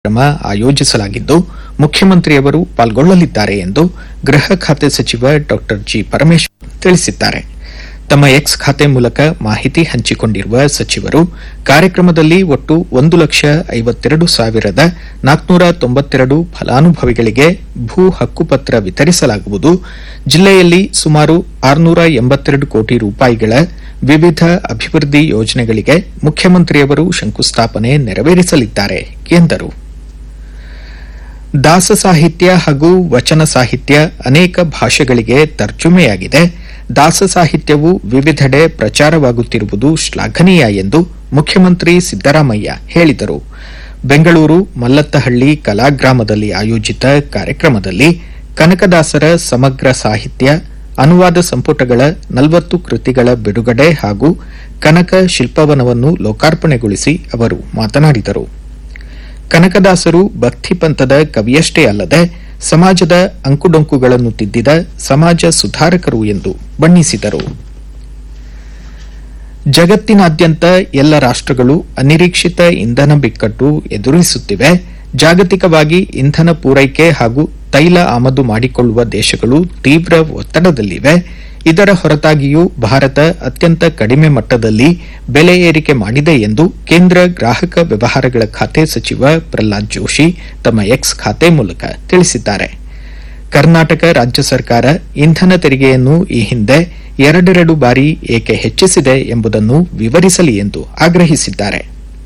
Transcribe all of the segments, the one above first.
ಕಾರ್ಯಕ್ರಮ ಆಯೋಜಿಸಲಾಗಿದ್ದು ಮುಖ್ಯಮಂತ್ರಿಯವರು ಪಾಲ್ಗೊಳ್ಳಲಿದ್ದಾರೆ ಎಂದು ಗೃಹ ಖಾತೆ ಸಚಿವ ಡಾ ಜಿ ಪರಮೇಶ್ವರ್ ತಿಳಿಸಿದ್ದಾರೆ ತಮ್ಮ ಎಕ್ಸ್ ಖಾತೆ ಮೂಲಕ ಮಾಹಿತಿ ಹಂಚಿಕೊಂಡಿರುವ ಸಚಿವರು ಕಾರ್ಯಕ್ರಮದಲ್ಲಿ ಒಟ್ಟು ಒಂದು ಲಕ್ಷ ಐವತ್ತೆರಡು ಸಾವಿರದ ನಾಲ್ಕುನೂರ ತೊಂಬತ್ತೆರಡು ಫಲಾನುಭವಿಗಳಿಗೆ ಭೂ ಹಕ್ಕುಪತ್ರ ವಿತರಿಸಲಾಗುವುದು ಜಿಲ್ಲೆಯಲ್ಲಿ ಸುಮಾರು ಆರುನೂರ ಎಂಬತ್ತೆರಡು ಕೋಟಿ ರೂಪಾಯಿಗಳ ವಿವಿಧ ಅಭಿವೃದ್ಧಿ ಯೋಜನೆಗಳಿಗೆ ಮುಖ್ಯಮಂತ್ರಿಯವರು ಶಂಕುಸ್ಥಾಪನೆ ನೆರವೇರಿಸಲಿದ್ದಾರೆ ಎಂದರು ದಾಸ ಸಾಹಿತ್ಯ ಹಾಗೂ ವಚನ ಸಾಹಿತ್ಯ ಅನೇಕ ಭಾಷೆಗಳಿಗೆ ತರ್ಜುಮೆಯಾಗಿದೆ ದಾಸ ಸಾಹಿತ್ಯವು ವಿವಿಧೆಡೆ ಪ್ರಚಾರವಾಗುತ್ತಿರುವುದು ಶ್ಲಾಘನೀಯ ಎಂದು ಮುಖ್ಯಮಂತ್ರಿ ಸಿದ್ದರಾಮಯ್ಯ ಹೇಳಿದರು ಬೆಂಗಳೂರು ಮಲ್ಲತ್ತಹಳ್ಳಿ ಕಲಾಗ್ರಾಮದಲ್ಲಿ ಆಯೋಜಿತ ಕಾರ್ಯಕ್ರಮದಲ್ಲಿ ಕನಕದಾಸರ ಸಮಗ್ರ ಸಾಹಿತ್ಯ ಅನುವಾದ ಸಂಪುಟಗಳ ನಲವತ್ತು ಕೃತಿಗಳ ಬಿಡುಗಡೆ ಹಾಗೂ ಕನಕ ಶಿಲ್ಪವನವನ್ನು ಲೋಕಾರ್ಪಣೆಗೊಳಿಸಿ ಅವರು ಮಾತನಾಡಿದರು ಕನಕದಾಸರು ಭಕ್ತಿ ಪಂಥದ ಕವಿಯಷ್ಟೇ ಅಲ್ಲದೆ ಸಮಾಜದ ಅಂಕುಡೊಂಕುಗಳನ್ನು ತಿದ್ದಿದ ಸಮಾಜ ಸುಧಾರಕರು ಎಂದು ಬಣ್ಣಿಸಿದರು ಜಗತ್ತಿನಾದ್ಯಂತ ಎಲ್ಲ ರಾಷ್ಟಗಳು ಅನಿರೀಕ್ಷಿತ ಇಂಧನ ಬಿಕ್ಕಟ್ಟು ಎದುರಿಸುತ್ತಿವೆ ಜಾಗತಿಕವಾಗಿ ಇಂಧನ ಪೂರೈಕೆ ಹಾಗೂ ತೈಲ ಆಮದು ಮಾಡಿಕೊಳ್ಳುವ ದೇಶಗಳು ತೀವ್ರ ಒತ್ತಡದಲ್ಲಿವೆ ಇದರ ಹೊರತಾಗಿಯೂ ಭಾರತ ಅತ್ಯಂತ ಕಡಿಮೆ ಮಟ್ಟದಲ್ಲಿ ಬೆಲೆ ಏರಿಕೆ ಮಾಡಿದೆ ಎಂದು ಕೇಂದ್ರ ಗ್ರಾಹಕ ವ್ಯವಹಾರಗಳ ಖಾತೆ ಸಚಿವ ಪ್ರಹ್ಲಾದ್ ಜೋಶಿ ತಮ್ಮ ಎಕ್ಸ್ ಖಾತೆ ಮೂಲಕ ತಿಳಿಸಿದ್ದಾರೆ ಕರ್ನಾಟಕ ರಾಜ್ಯ ಸರ್ಕಾರ ಇಂಧನ ತೆರಿಗೆಯನ್ನು ಈ ಹಿಂದೆ ಎರಡೆರಡು ಬಾರಿ ಏಕೆ ಹೆಚ್ಚಿಸಿದೆ ಎಂಬುದನ್ನು ವಿವರಿಸಲಿ ಎಂದು ಆಗ್ರಹಿಸಿದ್ದಾರೆ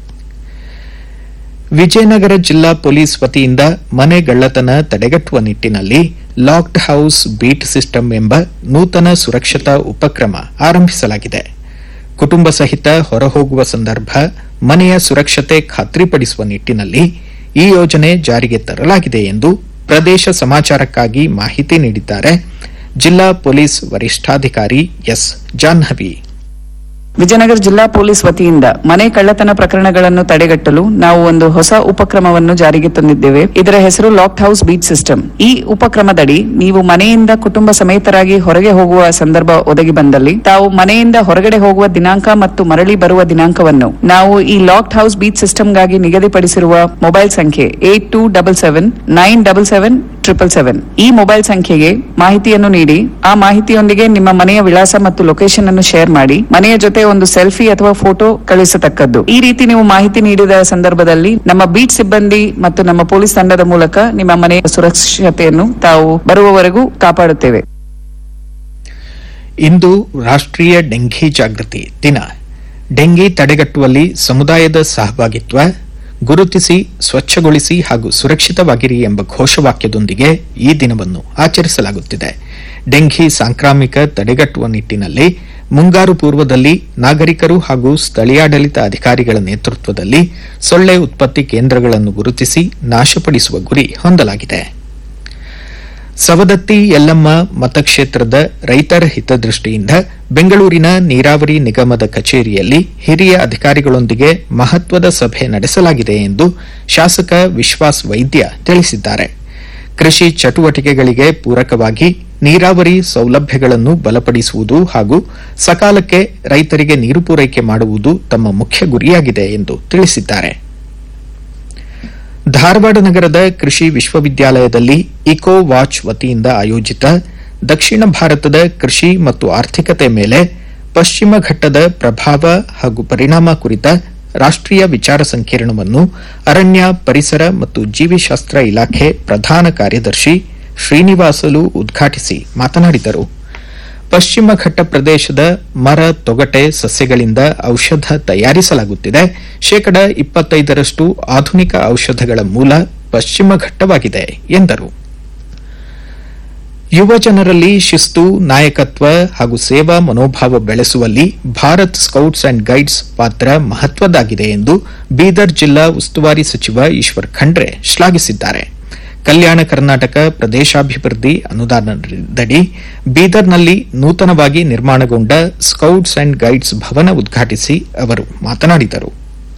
ವಿಜಯನಗರ ಜಿಲ್ಲಾ ಪೊಲೀಸ್ ವತಿಯಿಂದ ಮನೆಗಳ್ಳತನ ತಡೆಗಟ್ಟುವ ನಿಟ್ಟಿನಲ್ಲಿ ಲಾಕ್ಡ್ ಹೌಸ್ ಬೀಟ್ ಸಿಸ್ಟಮ್ ಎಂಬ ನೂತನ ಸುರಕ್ಷತಾ ಉಪಕ್ರಮ ಆರಂಭಿಸಲಾಗಿದೆ ಕುಟುಂಬ ಸಹಿತ ಹೊರಹೋಗುವ ಸಂದರ್ಭ ಮನೆಯ ಸುರಕ್ಷತೆ ಖಾತ್ರಿಪಡಿಸುವ ನಿಟ್ಟಿನಲ್ಲಿ ಈ ಯೋಜನೆ ಜಾರಿಗೆ ತರಲಾಗಿದೆ ಎಂದು ಪ್ರದೇಶ ಸಮಾಚಾರಕ್ಕಾಗಿ ಮಾಹಿತಿ ನೀಡಿದ್ದಾರೆ ಜಿಲ್ಲಾ ಪೊಲೀಸ್ ವರಿಷ್ಠಾಧಿಕಾರಿ ಎಸ್ ಜಾಹ್ನವಿ ವಿಜಯನಗರ ಜಿಲ್ಲಾ ಪೊಲೀಸ್ ವತಿಯಿಂದ ಮನೆ ಕಳ್ಳತನ ಪ್ರಕರಣಗಳನ್ನು ತಡೆಗಟ್ಟಲು ನಾವು ಒಂದು ಹೊಸ ಉಪಕ್ರಮವನ್ನು ಜಾರಿಗೆ ತಂದಿದ್ದೇವೆ ಇದರ ಹೆಸರು ಲಾಕ್ಡ್ ಹೌಸ್ ಬೀಟ್ ಸಿಸ್ಟಮ್ ಈ ಉಪಕ್ರಮದಡಿ ನೀವು ಮನೆಯಿಂದ ಕುಟುಂಬ ಸಮೇತರಾಗಿ ಹೊರಗೆ ಹೋಗುವ ಸಂದರ್ಭ ಒದಗಿ ಬಂದಲ್ಲಿ ತಾವು ಮನೆಯಿಂದ ಹೊರಗಡೆ ಹೋಗುವ ದಿನಾಂಕ ಮತ್ತು ಮರಳಿ ಬರುವ ದಿನಾಂಕವನ್ನು ನಾವು ಈ ಲಾಕ್ಡ್ ಹೌಸ್ ಬೀಟ್ ಸಿಸ್ಟಮ್ಗಾಗಿ ನಿಗದಿಪಡಿಸಿರುವ ಮೊಬೈಲ್ ಸಂಖ್ಯೆ eight two double seven nine double seven triple seven ಈ ಮೊಬೈಲ್ ಸಂಖ್ಯೆಗೆ ಮಾಹಿತಿಯನ್ನು ನೀಡಿ ಆ ಮಾಹಿತಿಯೊಂದಿಗೆ ನಿಮ್ಮ ಮನೆಯ ವಿಳಾಸ ಮತ್ತು ಲೊಕೇಶನ್ ಅನ್ನು ಶೇರ್ ಮಾಡಿ ಮನೆಯ ಜೊತೆ ಒಂದು ಸೆಲ್ಫಿ ಅಥವಾ ಫೋಟೋ ಕಳುಹಿಸತಕ್ಕದ್ದು ಈ ರೀತಿ ನೀವು ಮಾಹಿತಿ ನೀಡಿದ ಸಂದರ್ಭದಲ್ಲಿ ನಮ್ಮ ಬೀಟ್ ಸಿಬ್ಬಂದಿ ಮತ್ತು ನಮ್ಮ ಪೊಲೀಸ್ ತಂಡದ ಮೂಲಕ ನಿಮ್ಮ ಮನೆಯ ಸುರಕ್ಷತೆಯನ್ನು ತಾವು ಬರುವವರೆಗೂ ಕಾಪಾಡುತ್ತೇವೆ ಇಂದು ರಾಷ್ಟ್ರೀಯ ಡೆಂಘಿ ಜಾಗೃತಿ ದಿನ ಡೆಂಗಿ ತಡೆಗಟ್ಟುವಲ್ಲಿ ಸಮುದಾಯದ ಸಹಭಾಗಿತ್ವ ಗುರುತಿಸಿ ಸ್ವಚ್ಛಗೊಳಿಸಿ ಹಾಗೂ ಸುರಕ್ಷಿತವಾಗಿರಿ ಎಂಬ ಘೋಷವಾಕ್ಯದೊಂದಿಗೆ ಈ ದಿನವನ್ನು ಆಚರಿಸಲಾಗುತ್ತಿದೆ ಡೆಂಘಿ ಸಾಂಕ್ರಾಮಿಕ ತಡೆಗಟ್ಟುವ ನಿಟ್ಟಿನಲ್ಲಿ ಮುಂಗಾರು ಪೂರ್ವದಲ್ಲಿ ನಾಗರಿಕರು ಹಾಗೂ ಸ್ಥಳೀಯಾಡಳಿತ ಅಧಿಕಾರಿಗಳ ನೇತೃತ್ವದಲ್ಲಿ ಸೊಳ್ಳೆ ಉತ್ಪತ್ತಿ ಕೇಂದ್ರಗಳನ್ನು ಗುರುತಿಸಿ ನಾಶಪಡಿಸುವ ಗುರಿ ಹೊಂದಲಾಗಿದೆ ಸವದತ್ತಿ ಯಲ್ಲಮ್ಮ ಮತಕ್ಷೇತ್ರದ ರೈತರ ಹಿತದೃಷ್ಟಿಯಿಂದ ಬೆಂಗಳೂರಿನ ನೀರಾವರಿ ನಿಗಮದ ಕಚೇರಿಯಲ್ಲಿ ಹಿರಿಯ ಅಧಿಕಾರಿಗಳೊಂದಿಗೆ ಮಹತ್ವದ ಸಭೆ ನಡೆಸಲಾಗಿದೆ ಎಂದು ಶಾಸಕ ವಿಶ್ವಾಸ್ ವೈದ್ಯ ತಿಳಿಸಿದ್ದಾರೆ ಕೃಷಿ ಚಟುವಟಿಕೆಗಳಿಗೆ ಪೂರಕವಾಗಿ ನೀರಾವರಿ ಸೌಲಭ್ಯಗಳನ್ನು ಬಲಪಡಿಸುವುದು ಹಾಗೂ ಸಕಾಲಕ್ಕೆ ರೈತರಿಗೆ ನೀರು ಪೂರೈಕೆ ಮಾಡುವುದು ತಮ್ಮ ಮುಖ್ಯ ಗುರಿಯಾಗಿದೆ ಎಂದು ತಿಳಿಸಿದ್ದಾರೆ ಧಾರವಾಡ ನಗರದ ಕೃಷಿ ವಿಶ್ವವಿದ್ಯಾಲಯದಲ್ಲಿ ಇಕೋ ವಾಚ್ ವತಿಯಿಂದ ಆಯೋಜಿತ ದಕ್ಷಿಣ ಭಾರತದ ಕೃಷಿ ಮತ್ತು ಆರ್ಥಿಕತೆ ಮೇಲೆ ಪಶ್ಚಿಮ ಘಟ್ಟದ ಪ್ರಭಾವ ಹಾಗೂ ಪರಿಣಾಮ ಕುರಿತ ರಾಷ್ಟ್ರೀಯ ವಿಚಾರ ಸಂಕಿರಣವನ್ನು ಅರಣ್ಯ ಪರಿಸರ ಮತ್ತು ಜೀವಿಶಾಸ್ತ್ರ ಇಲಾಖೆ ಪ್ರಧಾನ ಕಾರ್ಯದರ್ಶಿ ಶ್ರೀನಿವಾಸಲು ಉದ್ಘಾಟಿಸಿ ಮಾತನಾಡಿದರು ಪಶ್ಚಿಮ ಘಟ್ಟ ಪ್ರದೇಶದ ಮರ ತೊಗಟೆ ಸಸ್ಯಗಳಿಂದ ಔಷಧ ತಯಾರಿಸಲಾಗುತ್ತಿದೆ ಶೇಕಡ ಇಪ್ಪತ್ತೈದರಷ್ಟು ಆಧುನಿಕ ಔಷಧಗಳ ಮೂಲ ಪಶ್ಚಿಮ ಘಟ್ಟವಾಗಿದೆ ಎಂದರು ಯುವ ಜನರಲ್ಲಿ ಶಿಸ್ತು ನಾಯಕತ್ವ ಹಾಗೂ ಸೇವಾ ಮನೋಭಾವ ಬೆಳೆಸುವಲ್ಲಿ ಭಾರತ್ ಸ್ಕೌಟ್ಸ್ ಅಂಡ್ ಗೈಡ್ಸ್ ಪಾತ್ರ ಮಹತ್ವದ್ದಾಗಿದೆ ಎಂದು ಬೀದರ್ ಜಿಲ್ಲಾ ಉಸ್ತುವಾರಿ ಸಚಿವ ಈಶ್ವರ್ ಖಂಡ್ರೆ ಶ್ಲಾಘಿಸಿದ್ದಾರೆ ಕಲ್ಯಾಣ ಕರ್ನಾಟಕ ಪ್ರದೇಶಾಭಿವೃದ್ಧಿ ಅನುದಾನದಡಿ ಬೀದರ್ನಲ್ಲಿ ನೂತನವಾಗಿ ನಿರ್ಮಾಣಗೊಂಡ ಸ್ಕೌಟ್ಸ್ ಅಂಡ್ ಗೈಡ್ಸ್ ಭವನ ಉದ್ಘಾಟಿಸಿ ಅವರು ಮಾತನಾಡಿದರು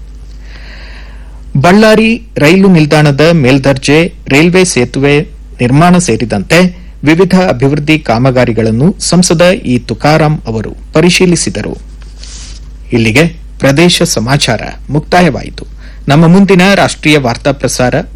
ಬಳ್ಳಾರಿ ರೈಲು ನಿಲ್ದಾಣದ ಮೇಲ್ದರ್ಜೆ ರೈಲ್ವೆ ಸೇತುವೆ ನಿರ್ಮಾಣ ಸೇರಿದಂತೆ ವಿವಿಧ ಅಭಿವೃದ್ಧಿ ಕಾಮಗಾರಿಗಳನ್ನು ಸಂಸದ ಇ ತುಕಾರಾಂ ಅವರು ಪರಿಶೀಲಿಸಿದರು ಇಲ್ಲಿಗೆ ಪ್ರದೇಶ ಸಮಾಚಾರ ಮುಕ್ತಾಯವಾಯಿತು ನಮ್ಮ ಮುಂದಿನ ರಾಷ್ಟ್ರೀಯ ವಾರ್ತಾ ಪ್ರಸಾರ